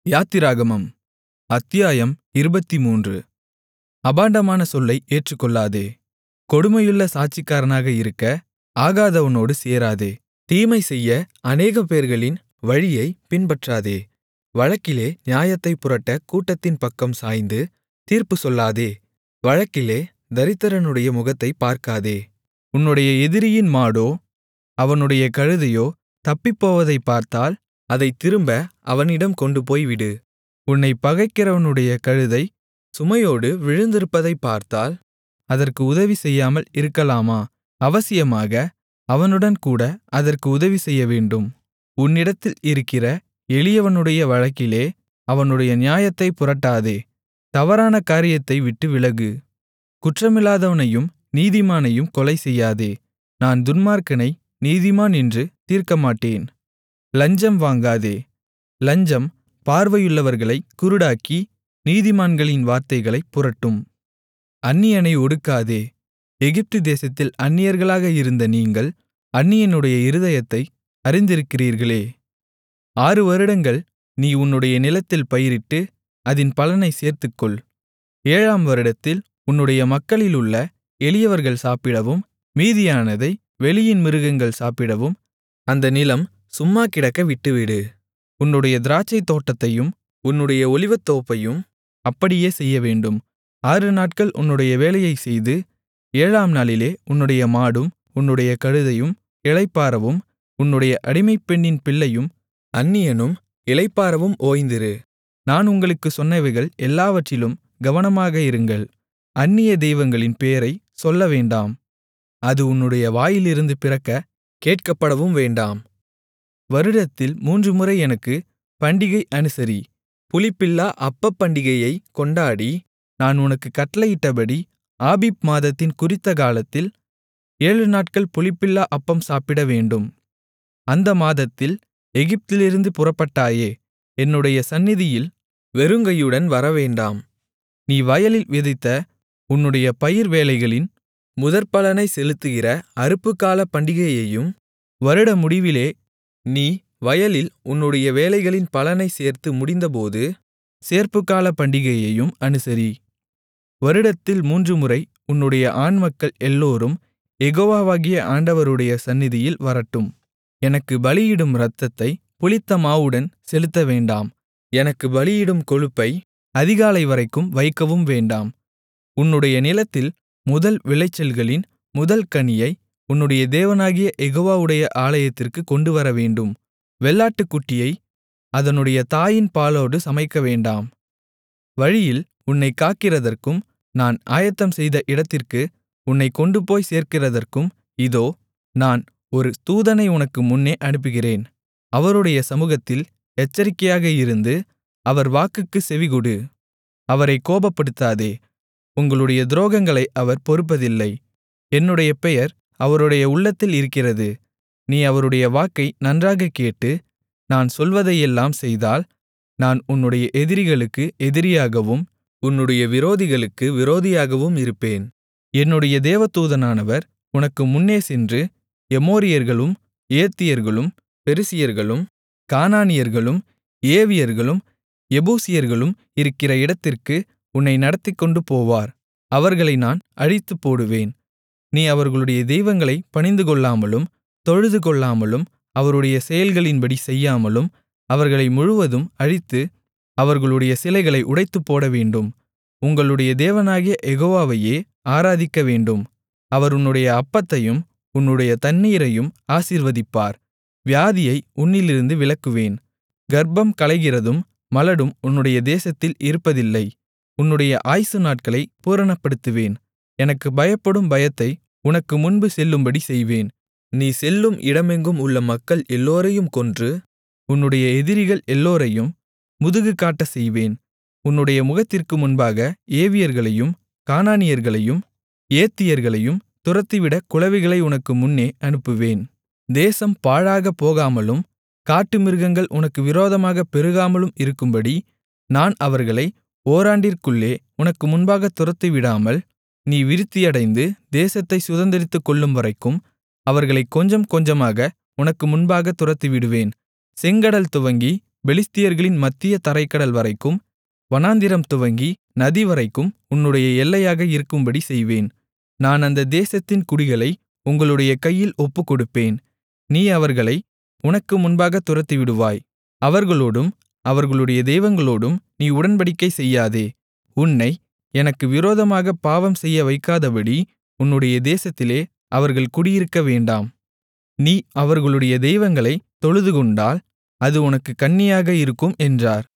யாத்திராகமம் அத்தியாயம் இருபத்துமூன்று அபாண்டமான சொல்லை ஏற்றுக்கொள்ளாதே கொடுமையுள்ள சாட்சிக்காரனாக இருக்க ஆகாதவனோடு சேராதே தீமைசெய்ய அநேகம்பேர்களின் வழியைப் பின்பற்றாதே வழக்கிலே நியாயத்தைப் புரட்ட கூட்டத்தின் பக்கம் சாய்ந்து தீர்ப்பு சொல்லாதே வழக்கிலே தரித்திரனுடைய முகத்தைப் பார்க்காதே உன்னுடைய எதிரியின் மாடோ அவனுடைய கழுதையோ தப்பிப்போவதைப் பார்த்தால் அதைத் திரும்ப அவனிடம் கொண்டுபோய் விடு உன்னைப் பகைக்கிறவனுடைய கழுதை சுமையோடு விழுந்திருப்பதைப் பார்த்தால் அதற்கு உதவி செய்யாமல் இருக்கலாமா அவசியமாக அவனுடன் கூட அதற்கு உதவி செய்யவேண்டும் உன்னிடத்தில் இருக்கிற எளியவனுடைய வழக்கிலே அவனுடைய நியாயத்தைப் புரட்டாதே தவறான காரியத்தை விட்டு விலகு குற்றமில்லாதவனையும் நீதிமானையும் கொலை செய்யாதே நான் துன்மார்க்கனை நீதிமான் என்று தீர்க்கமாட்டேன் லஞ்சம் வாங்காதே லஞ்சம் பார்வையுள்ளவர்களைக் குருடாக்கி நீதிமான்களின் வார்த்தைகளைப் புரட்டும் அந்நியனை ஒடுக்காதே எகிப்து தேசத்தில் அந்நியர்களாக இருந்த நீங்கள் அந்நியனுடைய இருதயத்தை அறிந்திருக்கிறீர்களே ஆறு வருடங்கள் நீ உன்னுடைய நிலத்தில் பயிரிட்டு அதின் பலனைச் சேர்த்துக்கொள் ஏழாம் வருடத்தில் உன்னுடைய மக்களிலுள்ள எளியவர்கள் சாப்பிடவும் மீதியானதை வெளியின் மிருகங்கள் சாப்பிடவும் அந்த நிலம் சும்மா கிடக்க விட்டுவிடு உன்னுடைய திராட்சைத்தோட்டத்தையும் உன்னுடைய ஒலிவத்தோப்பையும் அப்படியே செய்யவேண்டும் ஆறு நாட்கள் உன்னுடைய வேலையைச் செய்து ஏழாம் நாளிலே உன்னுடைய மாடும் உன்னுடைய கழுதையும் இளைப்பாறவும் உன்னுடைய அடிமைப்பெண்ணின் பிள்ளையும் அந்நியனும் இளைப்பாறவும் ஓய்ந்திரு நான் உங்களுக்குச் சொன்னவைகள் எல்லாவற்றிலும் கவனமாக இருங்கள் அந்நிய தெய்வங்களின் பேரைச் சொல்லவேண்டாம் அது உன்னுடைய வாயிலிருந்து பிறக்க கேட்கப்படவும் வேண்டாம் வருடத்தில் மூன்று முறை எனக்குப் பண்டிகை அனுசரி புளிப்பில்லா அப்பப் பண்டிகையைக் கொண்டாடி நான் உனக்குக் கட்டளையிட்டபடி ஆபீப் மாதத்தின் குறித்த காலத்தில் ஏழு நாட்கள் புளிப்பில்லா அப்பம் சாப்பிடவேண்டும் அந்த மாதத்தில் எகிப்திலிருந்து புறப்பட்டாயே என்னுடைய சந்நிதியில் வெறுங்கையுடன் வரவேண்டாம் நீ வயலில் விதைத்த உன்னுடைய பயிர் வேலைகளின் முதற்பலனைச் செலுத்துகிற அறுப்புக்கால பண்டிகையையும் வருட முடிவிலே நீ வயலில் உன்னுடைய வேலைகளின் பலனைச் சேர்த்து முடிந்தபோது சேர்ப்புக்கால பண்டிகையையும் அனுசரி வருடத்தில் மூன்று முறை உன்னுடைய ஆண்மக்கள் எல்லோரும் யெகோவாவாகிய ஆண்டவருடைய சந்நிதியில் வரட்டும் எனக்குப் பலியிடும் இரத்தத்தைப் புளித்த மாவுடன் செலுத்தவேண்டாம் எனக்குப் பலியிடும் கொழுப்பை அதிகாலை வரைக்கும் வைக்கவும் வேண்டாம் உன்னுடைய நிலத்தில் முதல் விளைச்சல்களின் முதல் கனியை உன்னுடைய தேவனாகிய யெகோவாவுடைய ஆலயத்திற்குக் கொண்டுவரவேண்டும் வெள்ளாட்டுக்குட்டியை அதனுடைய தாயின் பாலோடு சமைக்கவேண்டாம் வழியில் உன்னைக் காக்கிறதற்கும் நான் ஆயத்தம் செய்த இடத்திற்கு உன்னைக் கொண்டுபோய் சேர்க்கிறதற்கும் இதோ நான் ஒரு தூதனை உனக்கு முன்னே அனுப்புகிறேன் அவருடைய சமுகத்தில் எச்சரிக்கையாக இருந்து அவர் வாக்குக்குச் செவிகொடு அவரைக் கோபப்படுத்தாதே உங்களுடைய துரோகங்களை அவர் பொறுப்பதில்லை என்னுடைய பெயர் அவருடைய உள்ளத்தில் இருக்கிறது நீ அவருடைய வாக்கை நன்றாகக் கேட்டு நான் சொல்வதையெல்லாம் செய்தால் நான் உன்னுடைய எதிரிகளுக்கு எதிரியாகவும் உன்னுடைய விரோதிகளுக்கு விரோதியாகவும் இருப்பேன் என்னுடைய தேவதூதனானவர் உனக்கு முன்னே சென்று எமோரியர்களும் ஏத்தியர்களும் பெரிசியர்களும் கானானியர்களும் ஏவியர்களும் எபூசியர்களும் இருக்கிற இடத்திற்கு உன்னை நடத்திக்கொண்டு போவார் அவர்களை நான் அழித்துப்போடுவேன் நீ அவர்களுடைய தெய்வங்களைப் பணிந்துகொள்ளாமலும் தொழுதுகொள்ளாமலும் அவருடைய செயல்களின்படி செய்யாமலும் அவர்களை முழுவதும் அழித்து அவர்களுடைய சிலைகளை உடைத்துப்போடவேண்டும் உங்களுடைய தேவனாகிய யெகோவாவையே ஆராதிக்கவேண்டும் அவர் உன்னுடைய அப்பத்தையும் உன்னுடைய தண்ணீரையும் ஆசீர்வதிப்பார் வியாதியை உன்னிலிருந்து விலக்குவேன் கர்ப்பம் களைகிறதும் மலடும் உன்னுடைய தேசத்தில் இருப்பதில்லை உன்னுடைய ஆயுசு நாட்களை பூரணப்படுத்துவேன் எனக்கு பயப்படும் பயத்தை உனக்கு முன்பு செல்லும்படி செய்வேன் நீ செல்லும் இடமெங்கும் உள்ள மக்கள் எல்லோரையும் கொன்று உன்னுடைய எதிரிகள் எல்லோரையும் முதுகு காட்டச் செய்வேன் உன்னுடைய முகத்திற்கு முன்பாக ஏவியர்களையும் கானானியர்களையும் ஏத்தியர்களையும் துரத்திவிட குளவிகளை உனக்கு முன்னே அனுப்புவேன் தேசம் பாழாகப் போகாமலும் காட்டுமிருகங்கள் உனக்கு விரோதமாகப் பெருகாமலும் இருக்கும்படி நான் அவர்களை ஓராண்டிற்குள்ளே உனக்கு முன்பாகத் துரத்திவிடாமல் நீ விருத்தியடைந்து தேசத்தைச் சுதந்தரித்துக் கொள்ளும்வரைக்கும் அவர்களைக் கொஞ்சம் கொஞ்சமாக உனக்கு முன்பாகத் துரத்திவிடுவேன் செங்கடல் துவங்கி பெலிஸ்தியர்களின் மத்திய தரைக்கடல் வரைக்கும் வனாந்திரம் துவங்கி நதிவரைக்கும் உன்னுடைய எல்லையாக இருக்கும்படி செய்வேன் நான் அந்த தேசத்தின் குடிகளை உங்களுடைய கையில் ஒப்புக்கொடுப்பேன் நீ அவர்களை உனக்கு முன்பாகத் துரத்திவிடுவாய் அவர்களோடும் அவர்களுடைய தெய்வங்களோடும் நீ உடன்படிக்கை செய்யாதே உன்னை எனக்கு விரோதமாகப் பாவம் செய்ய வைக்காதபடி உன்னுடைய தேசத்திலே அவர்கள் குடியிருக்க வேண்டாம் நீ அவர்களுடைய தெய்வங்களைத் தொழுதுகொண்டால் அது உனக்குக் கண்ணியாக இருக்கும் என்றார்